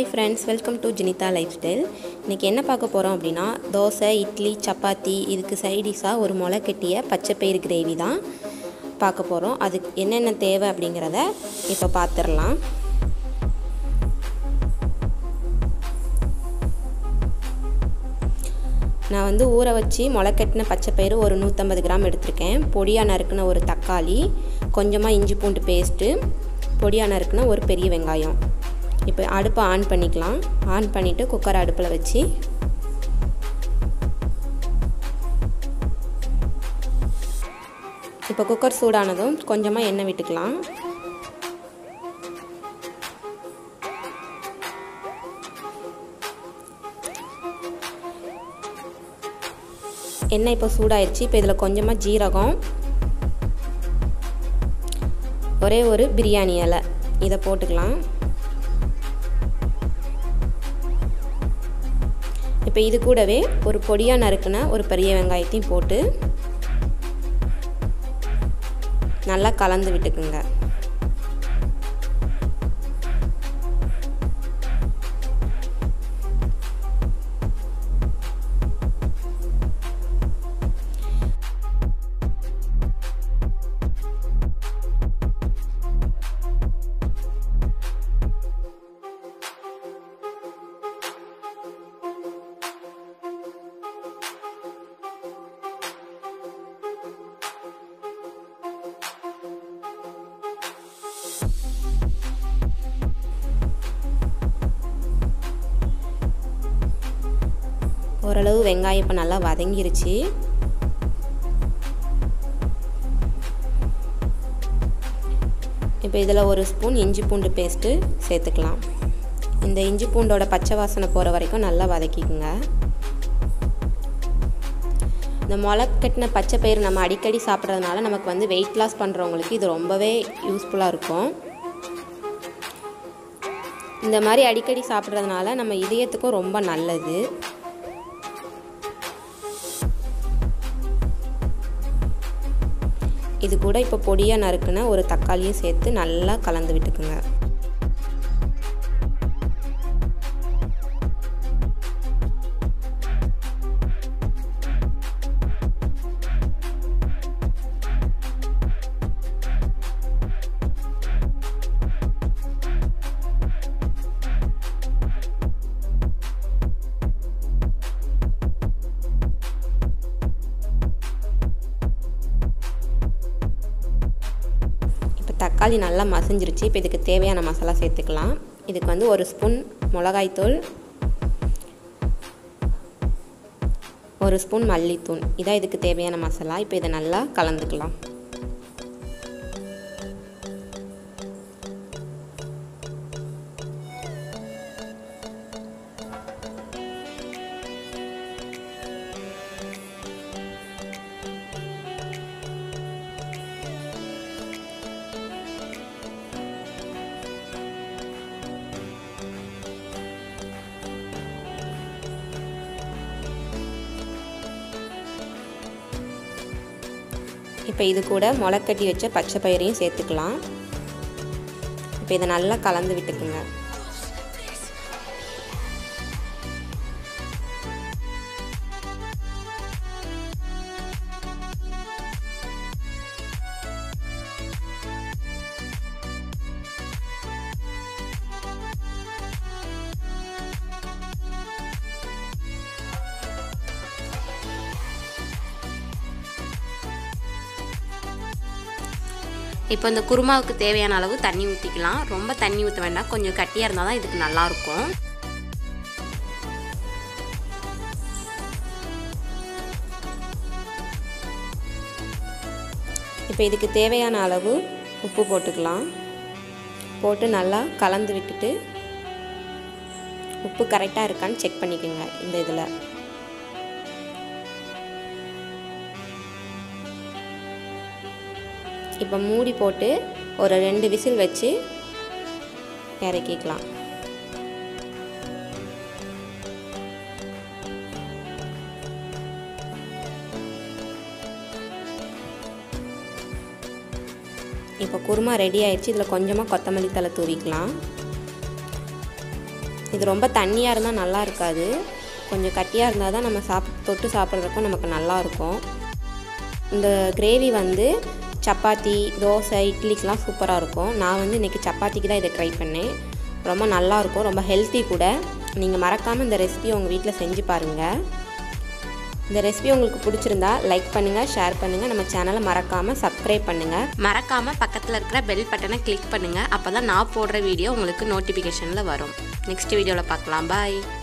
hi friends welcome to Jinitha lifestyle இன்றைக்கி என்ன பார்க்க போகிறோம் அப்படின்னா தோசை இட்லி சப்பாத்தி இதுக்கு சைடிஷாக ஒரு முளை கட்டிய பச்சைப்பயிறு கிரேவி தான் பார்க்க போகிறோம் அதுக்கு என்னென்ன தேவை அப்படிங்கிறத இப்போ பார்த்துடலாம் நான் வந்து ஊற வச்சு முளைக்கட்டின பச்சைப்பயிறு ஒரு நூற்றம்பது கிராம் எடுத்திருக்கேன் பொடியாக நறுக்குன ஒரு தக்காளி கொஞ்சமாக இஞ்சி பூண்டு பேஸ்ட்டு பொடியாக நறுக்குன ஒரு பெரிய வெங்காயம் இப்போ அடுப்பை ஆன் பண்ணிக்கலாம் ஆன் பண்ணிவிட்டு குக்கர் அடுப்பில் வச்சு இப்போ குக்கர் சூடானதும் கொஞ்சமாக எண்ணெய் விட்டுக்கலாம் எண்ணெய் இப்போ சூடாயிருச்சு இப்போ இதில் கொஞ்சமாக ஜீரகம் ஒரே ஒரு பிரியாணி இலை இதை போட்டுக்கலாம் இப்போ இது கூடவே ஒரு பொடியாக நறுக்குன ஒரு பெரிய வெங்காயத்தையும் போட்டு நல்லா கலந்து விட்டுக்குங்க ஓரளவு வெங்காயம் இப்போ நல்லா வதங்கிருச்சு இப்போ இதில் ஒரு ஸ்பூன் இஞ்சி பூண்டு பேஸ்ட்டு சேர்த்துக்கலாம் இந்த இஞ்சி பூண்டோட பச்சை வாசனை போகிற வரைக்கும் நல்லா வதக்கிக்குங்க இந்த முளை கட்டின பச்சை பயிர் நம்ம அடிக்கடி சாப்பிட்றதுனால நமக்கு வந்து வெயிட் லாஸ் பண்ணுறவங்களுக்கு இது ரொம்பவே யூஸ்ஃபுல்லாக இருக்கும் இந்த மாதிரி அடிக்கடி சாப்பிட்றதுனால நம்ம இதயத்துக்கும் ரொம்ப நல்லது இது கூட இப்போ பொடியாக நறுக்குன ஒரு தக்காளியும் சேர்த்து நல்லா கலந்து விட்டுக்குங்க தக்காளி நல்லா மசிஞ்சிருச்சு இப்போ இதுக்கு தேவையான மசாலா சேர்த்துக்கலாம் இதுக்கு வந்து ஒரு ஸ்பூன் மிளகாய்த்தூள் ஒரு ஸ்பூன் மல்லித்தூள் இதான் இதுக்கு தேவையான மசாலா இப்போ இதை நல்லா கலந்துக்கலாம் இப்போ இது கூட முளைக்கட்டி வச்ச பச்சை பயிரையும் சேர்த்துக்கலாம் இப்போ இதை நல்லா கலந்து விட்டுக்குங்க இப்போ இந்த குருமாவுக்கு தேவையான அளவு தண்ணி ஊற்றிக்கலாம் ரொம்ப தண்ணி ஊற்ற வேண்டாம் கொஞ்சம் கட்டியாக இருந்தால் தான் இதுக்கு நல்லாயிருக்கும் இப்போ இதுக்கு தேவையான அளவு உப்பு போட்டுக்கலாம் போட்டு நல்லா கலந்து விட்டுட்டு உப்பு கரெக்டாக இருக்கான்னு செக் பண்ணிக்கோங்க இந்த இதில் இப்போ மூடி போட்டு ஒரு ரெண்டு விசில் வச்சு இறக்கிக்கலாம் இப்போ குருமா ரெடி ஆயிடுச்சு இதில் கொஞ்சமாக கொத்தமல்லி தலை தூவிக்கலாம் இது ரொம்ப தண்ணியாக இருந்தால் நல்லா இருக்காது கொஞ்சம் கட்டியாக இருந்தால் தான் நம்ம சாப் தொட்டு சாப்பிட்றதுக்கும் நமக்கு நல்லாயிருக்கும் இந்த கிரேவி வந்து சப்பாத்தி தோசை இட்லிக்கெலாம் சூப்பராக இருக்கும் நான் வந்து இன்றைக்கி சப்பாத்திக்கு தான் இதை ட்ரை பண்ணேன் ரொம்ப நல்லாயிருக்கும் ரொம்ப ஹெல்த்தி கூட நீங்கள் மறக்காமல் இந்த ரெசிபியை உங்கள் வீட்டில் செஞ்சு பாருங்கள் இந்த ரெசிபி உங்களுக்கு பிடிச்சிருந்தா லைக் பண்ணுங்கள் ஷேர் பண்ணுங்கள் நம்ம சேனலை மறக்காமல் சப்ஸ்கிரைப் பண்ணுங்கள் மறக்காமல் பக்கத்தில் இருக்கிற பெல் பட்டனை கிளிக் பண்ணுங்கள் அப்போ தான் நான் போடுற வீடியோ உங்களுக்கு நோட்டிஃபிகேஷனில் வரும் நெக்ஸ்ட் வீடியோவில் பார்க்கலாம் பாய்